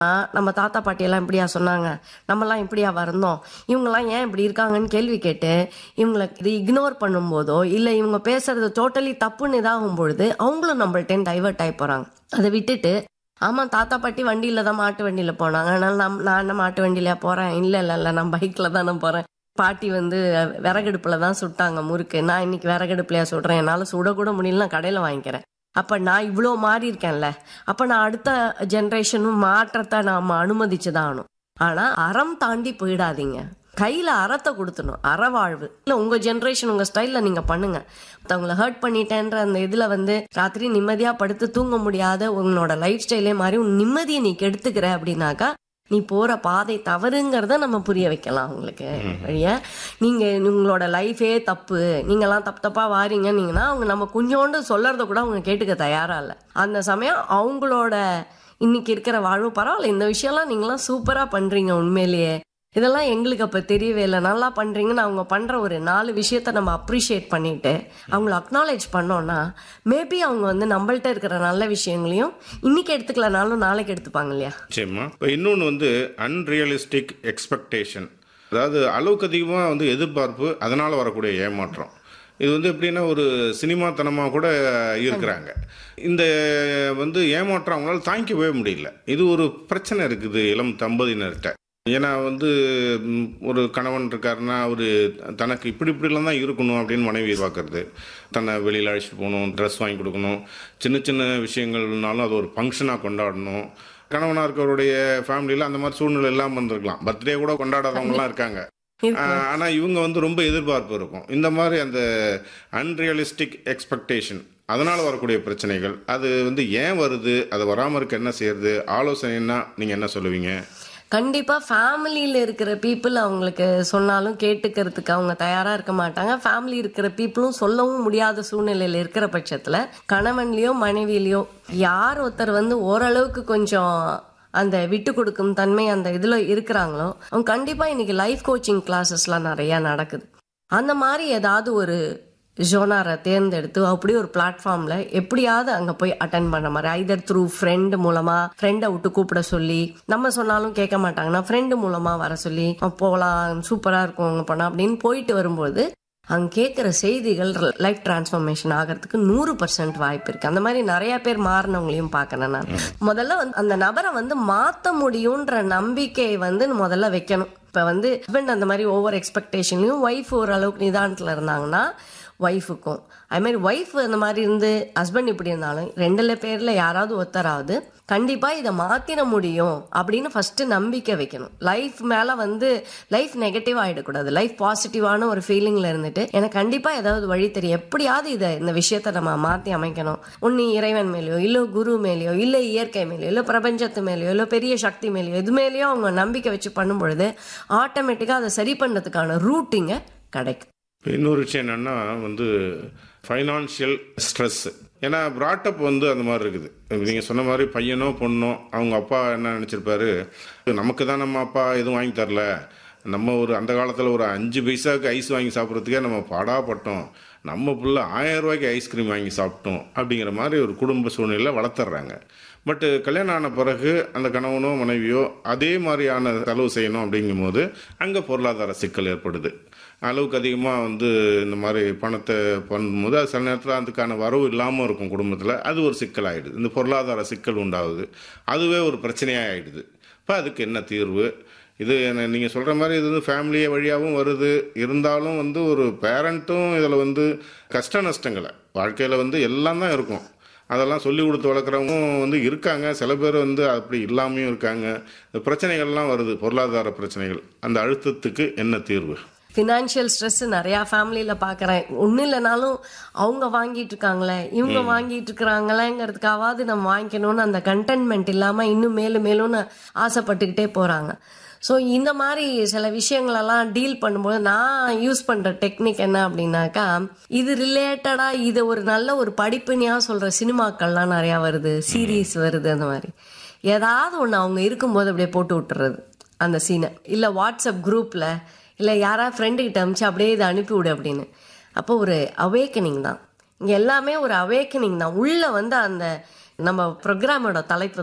நம்ம தாத்தா பாட்டியெல்லாம் இப்படியா சொன்னாங்க நம்மலாம் இப்படியா வரணும் இவங்கெல்லாம் ஏன் இப்படி இருக்காங்கன்னு கேள்வி கேட்டு இவங்களை இது இக்னோர் பண்ணும்போதோ இல்லை இவங்க பேசுறது டோட்டலி தப்புன்னு இதாகும் பொழுது அவங்களும் நம்மள்ட்ட டைவர்ட் ஆகி போறாங்க அதை விட்டுட்டு ஆமா தாத்தா பாட்டி வண்டியில தான் மாட்டு வண்டியில போனாங்க அதனால நம் நான் என்ன மாட்டு வண்டியில போறேன் இல்ல இல்ல இல்ல நான் பைக்ல தான் நான் போறேன் பாட்டி வந்து விறகடுப்புல தான் சுட்டாங்க முறுக்கு நான் இன்னைக்கு விறகடுப்புலயா சுடுறேன் என்னால சுடக்கூட முடியல நான் கடையில வாங்கிக்கிறேன் அப்ப நான் இவ்வளோ மாறி இருக்கேன்ல அப்ப நான் அடுத்த ஜென்ரேஷனும் மாற்றத்தை நாம அனுமதிச்சுதான் ஆகணும் ஆனா அறம் தாண்டி போயிடாதீங்க கையில அறத்தை கொடுத்துடணும் அறவாழ்வு இல்ல உங்க ஜென்ரேஷன் உங்க ஸ்டைல்ல நீங்க பண்ணுங்க மத்தவங்களை ஹர்ட் பண்ணிட்டேன்ற அந்த இதுல வந்து ராத்திரி நிம்மதியா படுத்து தூங்க முடியாத உங்களோட லைஃப் ஸ்டைலே மாதிரி உன் நிம்மதியை நீ கெடுத்துக்கிற அப்படின்னாக்கா நீ போற பாதை தவறுங்கிறத நம்ம புரிய வைக்கலாம் உங்களுக்கு வழியா நீங்க உங்களோட லைஃபே தப்பு நீங்கெல்லாம் தப்பு தப்பா வாரீங்கன்னீங்கன்னா அவங்க நம்ம கொஞ்சோண்டு சொல்லறத கூட அவங்க கேட்டுக்க தயாரா இல்ல அந்த சமயம் அவங்களோட இன்னைக்கு இருக்கிற வாழ்வு பரவாயில்ல இந்த விஷயம்லாம் நீங்களாம் சூப்பரா பண்றீங்க உண்மையிலேயே இதெல்லாம் எங்களுக்கு அப்ப தெரியவே இல்லை நல்லா பண்றீங்கன்னு அவங்க பண்ற ஒரு நாலு விஷயத்த நம்ம அப்ரிஷியேட் பண்ணிட்டு அவங்கள அக்னாலேஜ் பண்ணோம்னா மேபி அவங்க வந்து நம்மள்ட்ட இருக்கிற நல்ல விஷயங்களையும் இன்னைக்கு எடுத்துக்கலனாலும் நாளைக்கு எடுத்துப்பாங்க இல்லையா நிச்சயமா இப்போ இன்னொன்று வந்து அன்ரியலிஸ்டிக் எக்ஸ்பெக்டேஷன் அதாவது அளவுக்கு அதிகமாக வந்து எதிர்பார்ப்பு அதனால் வரக்கூடிய ஏமாற்றம் இது வந்து எப்படின்னா ஒரு சினிமாத்தனமாக கூட இருக்கிறாங்க இந்த வந்து ஏமாற்றம் அவங்களால தாங்கிக்கவே முடியல இது ஒரு பிரச்சனை இருக்குது இளம் தம்பதியினர்கிட்ட ஏன்னா வந்து ம், ஒரு கணவன் இருக்காருன்னா அவர் தனக்கு இப்படி இப்படிலாம் தான் இருக்கணும் அப்படின்னு மனைவி பார்க்கறது தன்னை வெளியில் அழைச்சிட்டு போகணும் ட்ரெஸ் வாங்கி கொடுக்கணும் சின்ன சின்ன விஷயங்கள்னாலும் அது ஒரு ஃபங்க்ஷனாக கொண்டாடணும் கணவனாக இருக்கவருடைய ஃபேமிலியில் அந்த மாதிரி சூழ்நிலை இல்லாமல் இருந்திருக்கலாம் பர்த்டே கூட கொண்டாடாதவங்கலாம் இருக்காங்க ஆஹ் ஆனா இவங்க வந்து ரொம்ப எதிர்பார்ப்பு இருக்கும் இந்த மாதிரி அந்த அன்ரியலிஸ்டிக் எக்ஸ்பெக்டேஷன் அதனால வரக்கூடிய பிரச்சனைகள் அது வந்து ஏன் வருது அது வராம இருக்க என்ன செய்யறது ஆலோசனைன்னா நீங்க என்ன சொல்லுவீங்க கண்டிப்பா ஃபேமிலியில இருக்கிற பீப்புள் அவங்களுக்கு சொன்னாலும் கேட்டுக்கிறதுக்கு அவங்க தயாரா இருக்க மாட்டாங்க ஃபேமிலி இருக்கிற பீப்புளும் சொல்லவும் முடியாத சூழ்நிலையில இருக்கிற பட்சத்துல கணவன்லயோ மனைவியிலயோ யார் ஒருத்தர் வந்து ஓரளவுக்கு கொஞ்சம் அந்த விட்டு கொடுக்கும் தன்மை அந்த இதுல இருக்கிறாங்களோ அவங்க கண்டிப்பா இன்னைக்கு லைஃப் கோச்சிங் கிளாஸஸ்லாம் நிறைய நடக்குது அந்த மாதிரி ஏதாவது ஒரு ஜோனாரை தேர்ந்தெடுத்து அப்படி ஒரு பிளாட்ஃபார்ம்ல எப்படியாவது அங்க போய் அட்டன் பண்ண மாதிரி ஐதர் த்ரூ ஃப்ரெண்ட் மூலமா ஃப்ரெண்டை விட்டு கூப்பிட சொல்லி நம்ம சொன்னாலும் கேட்க மாட்டாங்கன்னா ஃப்ரெண்டு மூலமா வர சொல்லி "அஹ் போலாம் சூப்பரா இருக்கும் அங்க போனா அப்படின்னு போயிட்டு வரும்போது அங்க கேட்குற செய்திகள் லைஃப் டிரான்ஸ்ஃபர்மேஷன் ஆகிறதுக்கு நூறு பர்சன்ட் வாய்ப்பு இருக்கு அந்த மாதிரி நிறைய பேர் மாறினவங்களையும் பார்க்கறேன் நான் முதல்ல வந்து அந்த நபரை வந்து மாத்த முடியும்ன்ற நம்பிக்கையை வந்து முதல்ல வைக்கணும் இப்ப வந்து ஹஸ்பண்ட் அந்த மாதிரி ஓவர் எக்ஸ்பெக்டேஷன்லயும் ஒய்ஃப் ஓரளவுக்கு நிதானத்துல இருந்தாங்கன்னா ஒய்ஃபுக்கும் அது மாதிரி ஒய்ஃப் அந்த மாதிரி இருந்து ஹஸ்பண்ட் இப்படி இருந்தாலும் ரெண்டுல பேர்ல யாராவது ஒருத்தராவது கண்டிப்பா இதை மாத்திர முடியும் அப்படின்னு ஃபர்ஸ்ட் நம்பிக்கை வைக்கணும் லைஃப் மேல வந்து லைஃப் நெகட்டிவ் ஆயிடக்கூடாது லைஃப் பாசிட்டிவான ஒரு ஃபீலிங்ல இருந்துட்டு எனக்கு கண்டிப்பா ஏதாவது வழி தெரியும் எப்படியாவது இதை இந்த விஷயத்த நம்ம மாத்தி அமைக்கணும் ஒன்னு இறைவன் மேலேயோ இல்ல குரு மேலேயோ இல்ல இயற்கை மேலேயோ இல்ல பிரபஞ்சத்து மேலேயோ இல்ல பெரிய சக்தி மேலேயோ எது மேலேயோ அவங்க நம்பிக்கை வச்சு பண்ணும் பொழுது ஆட்டோமேட்டிக்கா அதை சரி பண்றதுக்கான ரூட்டிங்க கிடைக்கும் இப்ப இன்னொரு விஷயம் என்னன்னா வந்து ஃபைனான்ஷியல் ஸ்ட்ரெஸ் ஏன்னா ப்ராட்டப் வந்து அந்த மாதிரி இருக்குது நீங்கள் சொன்ன மாதிரி பையனோ பொண்ணோ அவங்க அப்பா என்ன நினச்சிருப்பாரு நமக்கு தான் நம்ம அப்பா எதுவும் வாங்கி தரல நம்ம ஒரு அந்த காலத்தில் ஒரு அஞ்சு பைசாவுக்கு ஐஸ் வாங்கி சாப்பிட்றதுக்கே நம்ம பாடாப்பட்டோம் நம்ம புள்ள ஆயிரம் ரூபாய்க்கு ஐஸ்கிரீம் வாங்கி சாப்பிட்டோம் அப்படிங்கிற மாதிரி ஒரு குடும்ப சூழ்நிலை வளர்த்துறாங்க பட்டு கல்யாணம் ஆன பிறகு அந்த கணவனோ மனைவியோ அதே மாதிரியான செலவு செய்யணும் அப்படிங்கும்போது அங்கே பொருளாதார சிக்கல் ஏற்படுது அளவுக்கு அதிகமாக வந்து இந்த மாதிரி பணத்தை பண்ணும்போது அது சில நேரத்தில் அதுக்கான வரவு இல்லாமல் இருக்கும் குடும்பத்தில் அது ஒரு சிக்கல் ஆயிடுது இந்த பொருளாதார சிக்கல் உண்டாகுது அதுவே ஒரு பிரச்சனையாக ஆயிடுது இப்போ அதுக்கு என்ன தீர்வு இது நீங்கள் சொல்கிற மாதிரி இது வந்து ஃபேமிலியை வழியாகவும் வருது இருந்தாலும் வந்து ஒரு பேரண்ட்டும் இதில் வந்து கஷ்ட நஷ்டங்களை வாழ்க்கையில் வந்து எல்லாம் தான் இருக்கும் அதெல்லாம் சொல்லி கொடுத்து வளர்க்குறவங்க வந்து இருக்காங்க சில பேர் வந்து அப்படி இல்லாமையும் இருக்காங்க இந்த பிரச்சனைகள்லாம் வருது பொருளாதார பிரச்சனைகள் அந்த அழுத்தத்துக்கு என்ன தீர்வு ஃபினான்ஷியல் ஸ்ட்ரெஸ் நிறைய ஃபேமிலியில பாக்குறேன் ஒன்றும் இல்லைனாலும் அவங்க வாங்கிட்டு இருக்காங்களே இவங்க வாங்கிட்டு இருக்கிறாங்களேங்கிறதுக்காவது நம்ம வாங்கிக்கணும்னு அந்த கண்டென்ட்மெண்ட் இல்லாம இன்னும் மேலும் மேலும்னு ஆசைப்பட்டுக்கிட்டே போறாங்க ஸோ இந்த மாதிரி சில விஷயங்களெல்லாம் டீல் பண்ணும்போது நான் யூஸ் பண்ற டெக்னிக் என்ன அப்படின்னாக்கா இது ரிலேட்டடா இது ஒரு நல்ல ஒரு படிப்பினியா சொல்ற சினிமாக்கள்லாம் நிறைய வருது சீரீஸ் வருது அந்த மாதிரி ஏதாவது ஒன்று அவங்க இருக்கும்போது அப்படியே போட்டு விட்டுறது அந்த சீனை இல்லை வாட்ஸ்அப் குரூப்ல இல்லை யாராவது ஃப்ரெண்டு கிட்ட அனுப்பிச்சு அப்படியே இதை அனுப்பி விடு அப்படின்னு அப்போ ஒரு அவேக்கனிங் தான் இங்கே எல்லாமே ஒரு அவேக்கனிங் தான் உள்ள வந்து அந்த நம்ம ப்ரோக்ராமோட தலைப்பு தான்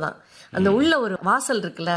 அந்த உள்ள ஒரு வாசல் இருக்குல்ல